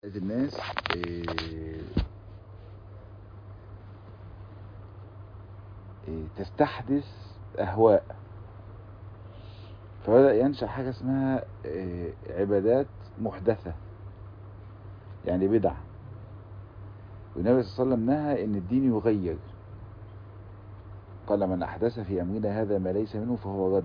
الناس إيه إيه تستحدث أهواء فبدأ ينشأ حاجة اسمها إيه عبادات محدثة يعني بدع والنبي صلى الله عليه وسلم نهى ان الدين يغير قال من احدث في امرنا هذا ما ليس منه فهو رد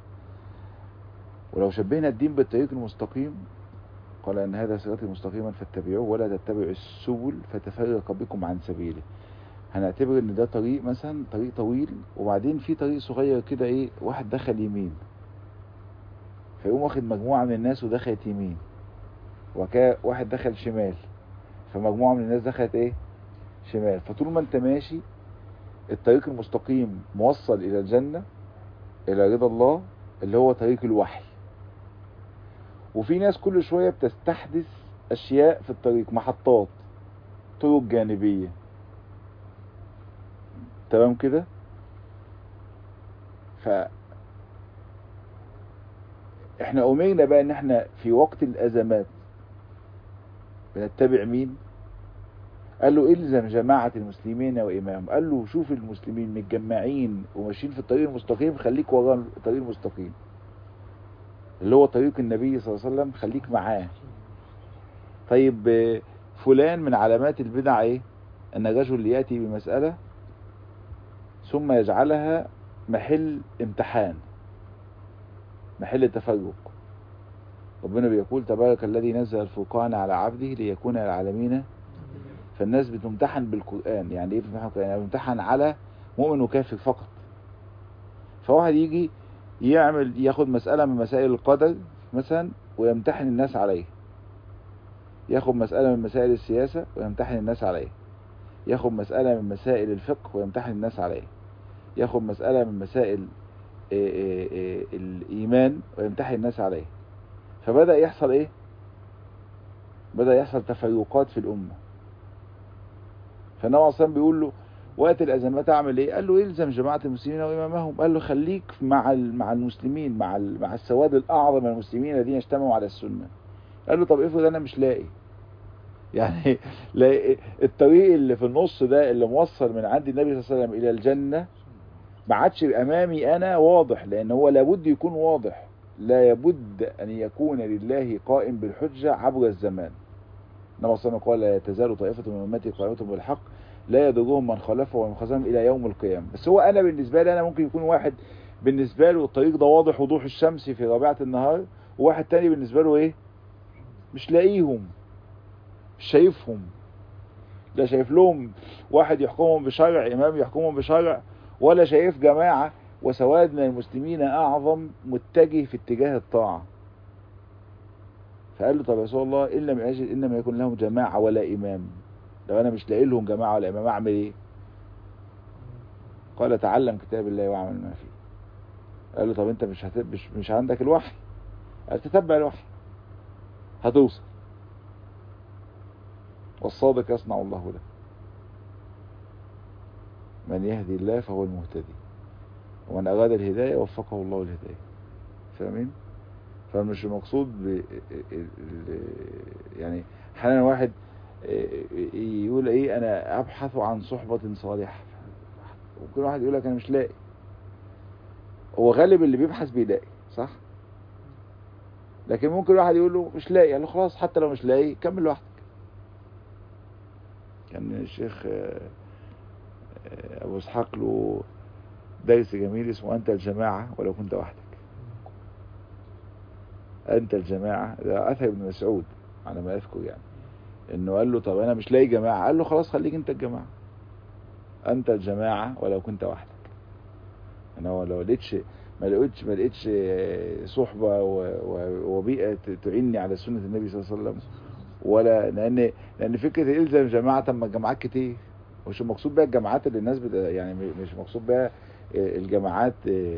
ولو شبهنا الدين بالطريق المستقيم قال ان هذا صراطي مستقيما فاتبعوه ولا تتبعوا السبل فتفرق بكم عن سبيله هنعتبر ان ده طريق مثلا طريق طويل وبعدين في طريق صغير كده ايه واحد دخل يمين فيقوم واخد مجموعة من الناس ودخلت يمين وكا واحد دخل شمال فمجموعة من الناس دخلت ايه شمال فطول ما انت ماشي الطريق المستقيم موصل الى الجنة الى رضا الله اللي هو طريق الوحي وفي ناس كل شوية بتستحدث اشياء في الطريق محطات طرق جانبية تمام كده ف احنا امرنا بقى ان احنا في وقت الازمات بنتبع مين قال له الزم جماعة المسلمين وإمام قال له شوف المسلمين متجمعين وماشيين في الطريق المستقيم خليك ورا الطريق المستقيم اللي هو طريق النبي صلى الله عليه وسلم خليك معاه طيب فلان من علامات البدع ايه ان الرجل يأتي بمسألة ثم يجعلها محل امتحان محل تفرق ربنا بيقول تبارك الذي نزل الفرقان على عبده ليكون العالمين فالناس بتمتحن بالقرآن يعني ايه بتمتحن بالقرآن يعني بتمتحن على مؤمن وكافر فقط فواحد يجي يعمل ياخد مسألة من مسائل القدر مثلا ويمتحن الناس عليه ياخد مسألة من مسائل السياسة ويمتحن الناس عليه ياخد مسألة من مسائل الفقه ويمتحن الناس عليه ياخد مسألة من مسائل إيه إيه إيه الإيمان ويمتحن الناس عليه فبدأ يحصل ايه بدأ يحصل تفرقات في الأمة فالنبي اصلا بيقول له وقت الأزمات أعمل ايه قال له الزم جماعة المسلمين وإمامهم قال له خليك مع مع المسلمين مع مع السواد الأعظم من المسلمين الذين اجتمعوا على السنة قال له طب افرض أنا مش لاقي يعني لا الطريق اللي في النص ده اللي موصل من عند النبي صلى الله عليه وسلم إلى الجنة ما عادش أمامي أنا واضح لأن هو لابد يكون واضح لا يبد أن يكون لله قائم بالحجة عبر الزمان النبي صلى الله عليه وسلم قال لا تزال طائفة من أمتي قائمة بالحق لا يضرهم من خلفه ومن خزم إلى يوم القيامة بس هو أنا بالنسبة لي أنا ممكن يكون واحد بالنسبة له الطريق ده واضح وضوح الشمس في ربيعة النهار وواحد تاني بالنسبة له إيه مش لاقيهم مش شايفهم لا شايف لهم واحد يحكمهم بشرع إمام يحكمهم بشرع ولا شايف جماعة وسواد من المسلمين أعظم متجه في اتجاه الطاعة فقال له طب يا رسول الله إن لم يجد إنما يكون لهم جماعة ولا إمام لو أنا مش لاقي لهم جماعة ولا إمام أعمل إيه قال تعلم كتاب الله واعمل ما فيه قال له طب أنت مش هت... مش, مش عندك الوحي قال تتبع الوحي هتوصل والصادق يصنع الله له من يهدي الله فهو المهتدي ومن أراد الهداية وفقه الله الهداية فاهمين فمش المقصود ب... يعني احيانا واحد يقول ايه انا ابحث عن صحبة صالحة وكل واحد يقول لك انا مش لاقي هو غالب اللي بيبحث بيلاقي صح لكن ممكن واحد يقول له مش لاقي قال له خلاص حتى لو مش لاقي كمل لوحدك كان الشيخ ابو اسحاق له درس جميل اسمه أنت الجماعة ولو كنت وحدك أنت الجماعة ده أثر ابن مسعود على ما أذكر يعني إنه قال له طب أنا مش لاقي جماعة قال له خلاص خليك أنت الجماعة أنت الجماعة ولو كنت وحدك أنا هو لو لقيتش ما لقيتش ما لقيتش صحبة وبيئة تعني على سنة النبي صلى الله عليه وسلم ولا لأن لأن فكرة إلزم جماعة ما الجماعات كتير مش المقصود بقى الجماعات اللي الناس بت... يعني مش مقصود بقى الجماعات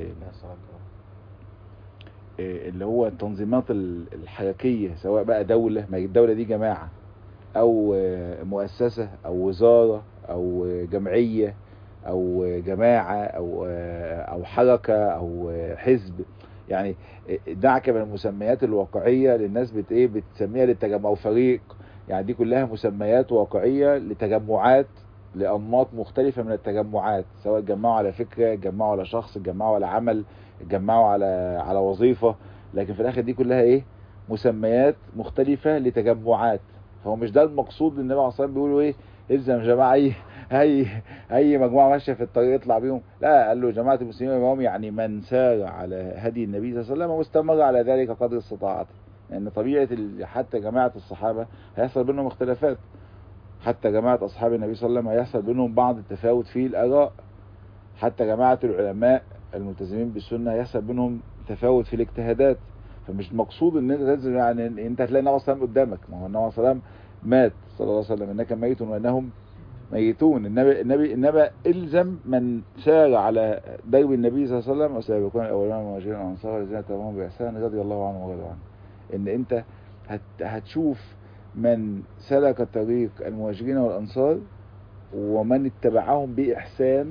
اللي هو التنظيمات الحركية سواء بقى دولة ما الدولة دي جماعة او مؤسسة او وزارة او جمعية او جماعة او او حركة او حزب يعني دعك من المسميات الواقعية للناس بت ايه بتسميها للتجمع او فريق يعني دي كلها مسميات واقعية لتجمعات لأنماط مختلفة من التجمعات سواء اتجمعوا على فكرة اتجمعوا على شخص اتجمعوا على عمل اتجمعوا على على وظيفة لكن في الآخر دي كلها ايه مسميات مختلفة لتجمعات فهو مش ده المقصود النبي عليه الصلاة والسلام بيقولوا ايه الزم جماعة اي اي اي مجموعة ماشية في الطريق يطلع بيهم لا قال له جماعة المسلمين امامهم يعني من سار على هدي النبي صلى الله عليه وسلم واستمر على ذلك قدر استطاعته لان طبيعة ال- حتى جماعة الصحابة هيحصل بينهم اختلافات حتى جماعة أصحاب النبي صلى الله عليه وسلم هيحصل بينهم بعض التفاوت في الآراء حتى جماعة العلماء الملتزمين بالسنة هيحصل بينهم تفاوت في الاجتهادات فمش مقصود ان انت تنزل يعني إن انت هتلاقي النبي صلى الله عليه وسلم قدامك ما هو النبي صلى الله عليه وسلم مات صلى الله عليه وسلم انك ميت وانهم ميتون النبي النبي انما الزم من سار على درب النبي صلى الله عليه وسلم والسابقون الاولون من المهاجرين والانصار الذين تبعهم باحسان رضي الله عنهم ورضوا عنه ان انت هت هتشوف من سلك طريق المهاجرين والأنصار ومن اتبعهم بإحسان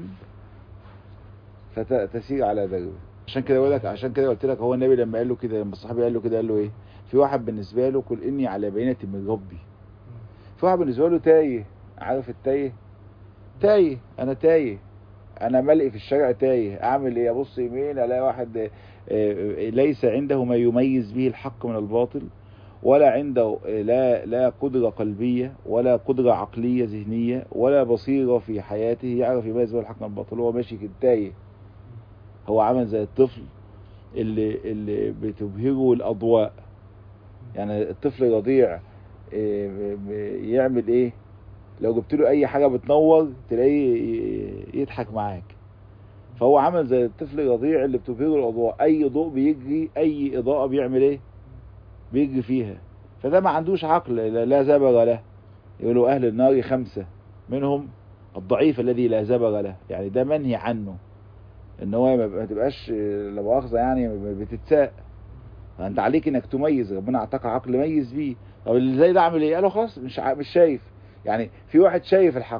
فتسير على دربه عشان كده بقول لك عشان كده قلت لك هو النبي لما قال له كده لما الصحابي قال له كده قال له ايه في واحد بالنسبه له قل اني على بينه من ربي في واحد بالنسبه له تايه عارف التايه تايه انا تايه انا ملقي في الشارع تايه اعمل ايه ابص يمين الاقي واحد آه، آه، ليس عنده ما يميز به الحق من الباطل ولا عنده لا لا قدرة قلبية ولا قدرة عقلية ذهنية ولا بصيرة في حياته يعرف يميز بين الحق من الباطل هو ماشي كده تايه هو عامل زي الطفل اللي اللي بتبهره الأضواء يعني الطفل الرضيع إيه، ب- يعمل ايه لو جبت له اي حاجة بتنور تلاقيه ي- يضحك معاك فهو عامل زي الطفل الرضيع اللي بتبهره الأضواء اي ضوء بيجري اي اضاءة بيعمل ايه بيجري فيها فده ما عندوش عقل لا لا زبر له يقولوا أهل النار خمسة منهم الضعيف الذي لا زبر له يعني ده منهي عنه ان هو ما ما تبقاش لا مؤاخذة يعني بتتساء فانت عليك انك تميز ربنا اعطاك عقل ميز بيه طب اللي زي ده عامل ايه قالوا خلاص مش ع- مش شايف يعني في واحد شايف الحق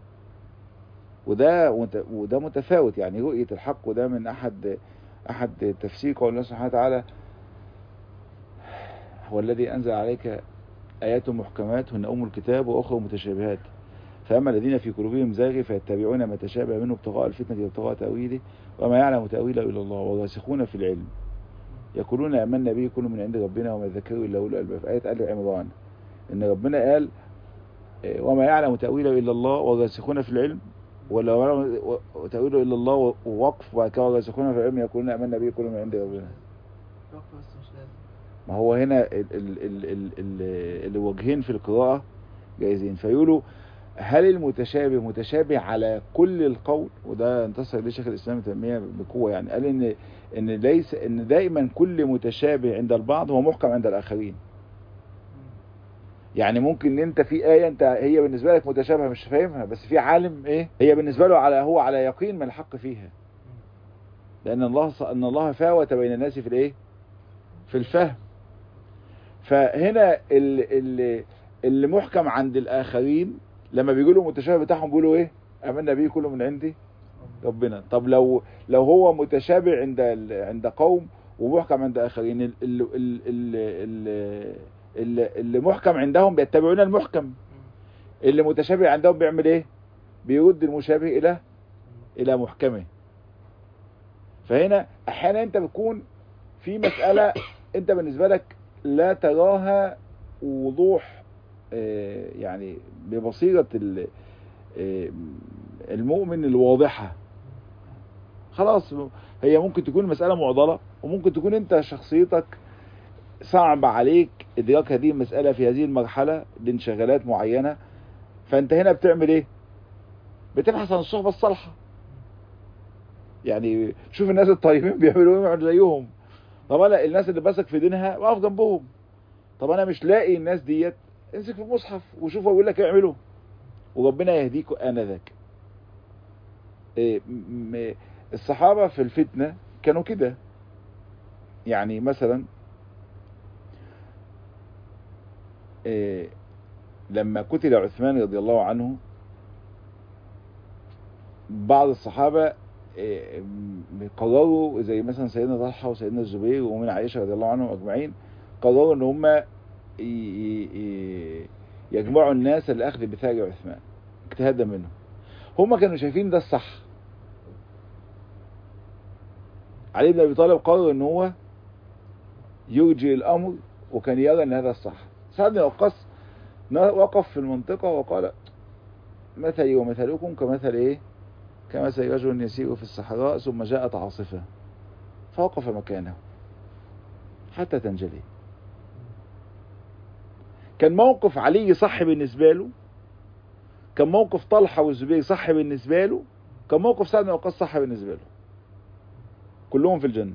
وده وت- وده متفاوت يعني رؤية الحق وده من احد احد تفسير قول الله سبحانه وتعالى هو الذي أنزل عليك آيات محكمات هن أم الكتاب وأخرى متشابهات فأما الذين في قلوبهم زاغ فيتبعون ما تشابه منه ابتغاء الفتنة وابتغاء تأويله وما يعلم تأويله إلا الله والراسخون في العلم يقولون آمنا به كل من عند ربنا وما ذكروا إلا أولو الألباب في آية آل عمران إن ربنا قال آه، وما يعلم تأويله إلا الله والراسخون في العلم ولا يعلم تأويله إلا الله ووقف وبعد كده والراسخون في العلم يقولون آمنا به كل من عند ربنا وقف بس مش لازم ما هو هنا ال ال ال ال ال الوجهين في القراءة جايزين فيقولوا هل المتشابه متشابه على كل القول وده انتصر ليه شيخ الاسلام ابن تيميه بقوه يعني قال ان ان ليس ان دائما كل متشابه عند البعض هو محكم عند الاخرين يعني ممكن ان انت في ايه انت هي بالنسبه لك متشابهه مش فاهمها بس في عالم ايه هي بالنسبه له على هو على يقين من الحق فيها لان الله ان الله فاوت بين الناس في الايه في الفهم فهنا اللي, اللي, اللي محكم عند الاخرين لما بيقولوا متشابه بتاعهم بيقولوا ايه امنا به كله من عندي ربنا طب لو لو هو متشابه عند ال- عند قوم ومحكم عند اخرين ال- ال- ال- ال- ال- ال- اللي محكم عندهم بيتبعون المحكم اللي متشابه عندهم بيعمل ايه بيرد المشابه الى الى محكمه فهنا احيانا انت بتكون في مسألة انت بالنسبة لك لا تراها وضوح آه، يعني ببصيرة ال- آه، المؤمن الواضحة خلاص هي ممكن تكون مسألة معضلة وممكن تكون انت شخصيتك صعب عليك ادراك هذه المسألة في هذه المرحلة لانشغالات معينة فانت هنا بتعمل ايه بتبحث عن الصحبة الصالحة يعني شوف الناس الطيبين بيعملوا ايه اقعد زيهم طب انا الناس اللي بثق في دينها واقف جنبهم طب انا مش لاقي الناس ديت امسك في المصحف وشوف هو بيقول لك اعمله وربنا يهديك انذاك إيه، م- م- الصحابة في الفتنة كانوا كده يعني مثلا إيه، لما قتل عثمان رضي الله عنه بعض الصحابة إيه، م- قرروا زي مثلا سيدنا طلحة وسيدنا الزبير ومن عائشة رضي الله عنهم أجمعين قرروا ان هم ي- ي- ي- يجمع الناس للاخذ بثار عثمان اجتهادا منهم هم كانوا شايفين ده الصح علي بن ابي طالب قرر ان هو يرجي الامر وكان يرى ان هذا الصح سعد بن وقاص وقف في المنطقه وقال مثلي ومثلكم كمثل ايه كمثل رجل يسير في الصحراء ثم جاءت عاصفه فوقف مكانه حتى تنجلي كان موقف علي صح بالنسبه له كان موقف طلحه والزبير صح بالنسبه له كان موقف سعد بن وقاص صح بالنسبه له كلهم في الجنه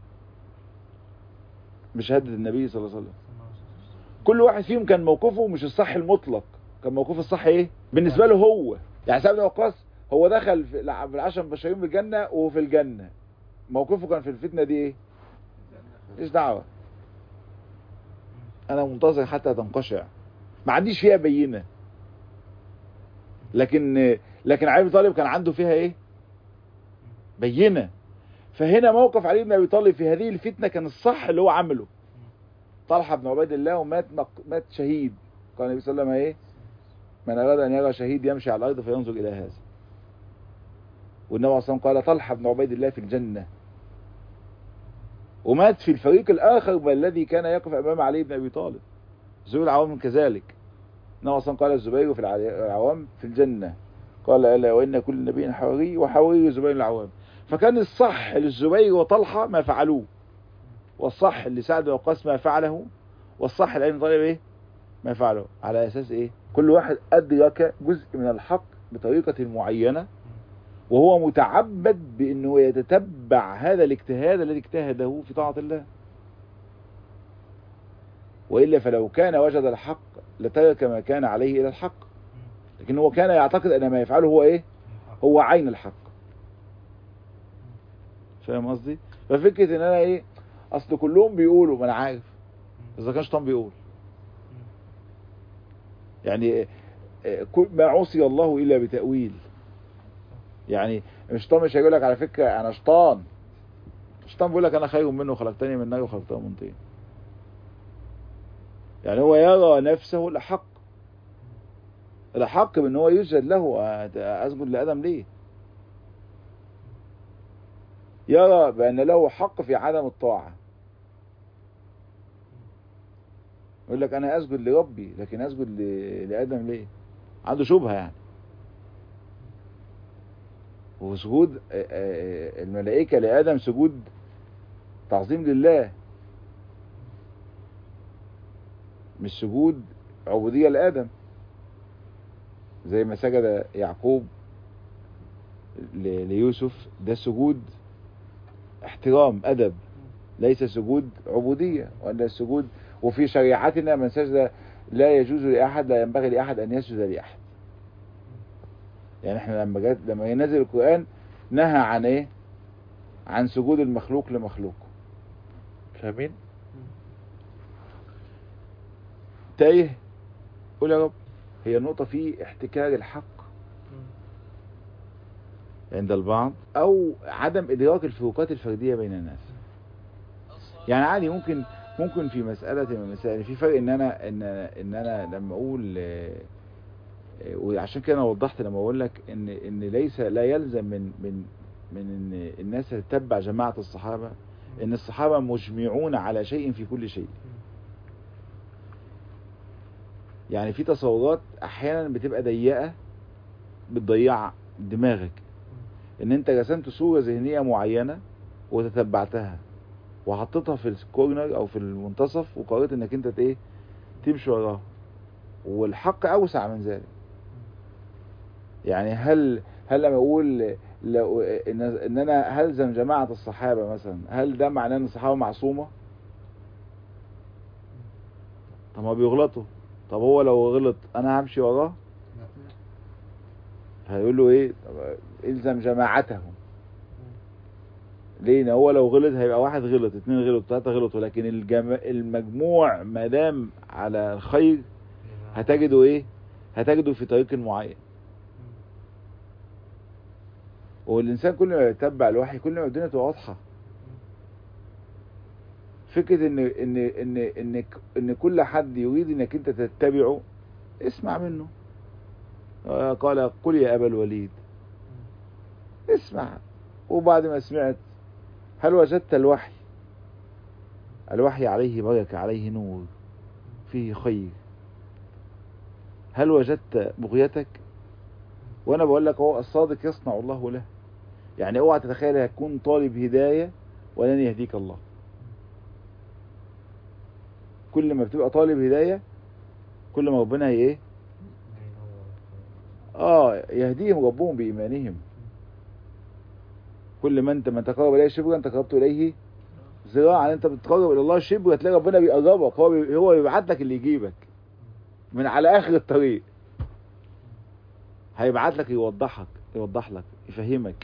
بشهاده النبي صلى الله عليه وسلم كل واحد فيهم كان موقفه مش الصح المطلق كان موقفه الصح ايه بالنسبه له هو يعني سعد بن وقاص هو دخل في العشر مبشرين بالجنه وهو في الجنه موقفه كان في الفتنه دي ايه ايش دعوه انا منتظر حتى تنقشع ما عنديش فيها بينه لكن لكن علي بن طالب كان عنده فيها ايه بينه فهنا موقف علي بن ابي طالب في هذه الفتنه كان الصح اللي هو عمله طلحه بن عبيد الله ومات مات شهيد قال النبي صلى الله عليه وسلم ايه من اراد ان يرى شهيد يمشي على الارض فينظر الى هذا والنبي صلى الله عليه وسلم قال طلحه بن عبيد الله في الجنه ومات في الفريق الاخر بل الذي كان يقف امام علي بن ابي طالب زوج العوام كذلك النبي صلى قال الزبير في العوام في الجنه قال الا وان كل نبي حواري وحواري زبير العوام فكان الصح للزبير وطلحه ما فعلوه والصح لسعد وقاص ما فعله والصح لابن طالب ايه ما فعله على اساس ايه كل واحد ادرك جزء من الحق بطريقه معينه وهو متعبد بانه يتتبع هذا الاجتهاد الذي اجتهده في طاعه الله والا فلو كان وجد الحق لترك ما كان عليه الى الحق لكن هو كان يعتقد ان ما يفعله هو ايه هو عين الحق فاهم قصدي ففكره ان انا ايه اصل كلهم بيقولوا ما انا عارف اذا كان شيطان بيقول يعني ما عصي الله الا بتاويل يعني الشيطان مش هيقول لك على فكره انا شيطان الشيطان بيقول لك انا خير منه خلقتني من نار وخلقته من طين يعني هو يرى نفسه الحق الحق بان هو يسجد له اسجد لادم ليه يرى بان له حق في عدم الطاعه يقول لك انا اسجد لربي لكن اسجد لادم ليه عنده شبهه يعني وسجود الملائكه لادم سجود تعظيم لله مش سجود عبوديه لادم زي ما سجد يعقوب ليوسف ده سجود احترام ادب ليس سجود عبوديه وان السجود وفي شريعتنا من سجد لا يجوز لاحد لا ينبغي لاحد ان يسجد لاحد يعني احنا لما جت لما ينزل القران نهى عن ايه عن سجود المخلوق لمخلوق فاهمين تايه قول يا رب هي النقطة في احتكار الحق عند البعض او عدم ادراك الفروقات الفردية بين الناس يعني عادي ممكن ممكن في مسألة من المسائل في فرق ان انا ان ان انا لما اقول وعشان كده انا وضحت لما اقول لك ان ان ليس لا يلزم من من من ان الناس تتبع جماعة الصحابة ان الصحابة مجمعون على شيء في كل شيء يعني في تصورات احيانا بتبقى ضيقة بتضيع دماغك ان انت رسمت صورة ذهنية معينة وتتبعتها وحطيتها في الكورنر او في المنتصف وقررت انك انت ايه تمشي وراها والحق اوسع من ذلك يعني هل هل لما اقول لو ان ان انا هلزم جماعه الصحابه مثلا هل ده معناه ان الصحابه معصومه طب ما بيغلطوا طب هو لو غلط انا همشي وراه هيقول له ايه طب الزم جماعتهم ليه هو لو غلط هيبقى واحد غلط اتنين غلط ثلاثة غلطوا لكن الجم... المجموع ما دام على الخير هتجده ايه هتجده في طريق معين والانسان كل ما يتبع الوحي كل ما الدنيا تبقى واضحه فكره ان ان ان ان ان كل حد يريد انك انت تتبعه اسمع منه آه، قال قل يا أبا الوليد اسمع وبعد ما سمعت هل وجدت الوحي الوحي عليه بركة عليه نور فيه خير هل وجدت بغيتك وانا بقول لك هو الصادق يصنع الله له يعني اوعى تتخيل هتكون طالب هداية ولن يهديك الله كل ما بتبقى طالب هداية كل ما ربنا هي ايه اه يهديهم ربهم بإيمانهم كل ما انت ما تقرب اليه شبرا انت قربت اليه ذراعا انت بتقرب الى الله شبرا تلاقي ربنا بيقربك هو بي هو بيبعت لك اللي يجيبك من على اخر الطريق هيبعت لك يوضحك يوضح لك يفهمك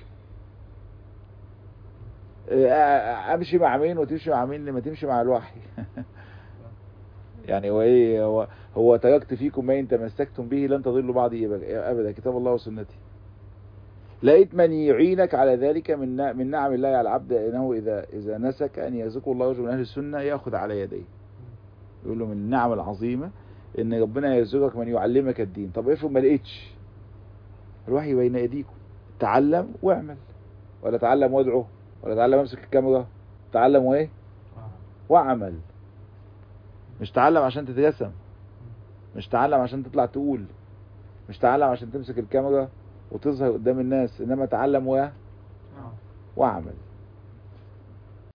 اه، امشي مع مين وتمشي مع مين لما تمشي مع الوحي يعني هو ايه هو هو تركت فيكم ما ان تمسكتم به لن تضلوا بعدي ابدا كتاب الله وسنتي لقيت من يعينك على ذلك من نا- من نعم الله على العبد انه اذا اذا نسك ان يرزقه الله رجل من اهل السنه ياخذ على يديه يقول له من النعم العظيمه ان ربنا يرزقك من يعلمك الدين طب افرض ما لقيتش الوحي بين ايديكم تعلم واعمل ولا تعلم وادعو ولا تعلم امسك الكاميرا تعلم وايه واعمل مش تعلم عشان تتجسم مش تعلم عشان تطلع تقول مش تعلم عشان تمسك الكاميرا وتظهر قدام الناس انما تعلم و... واعمل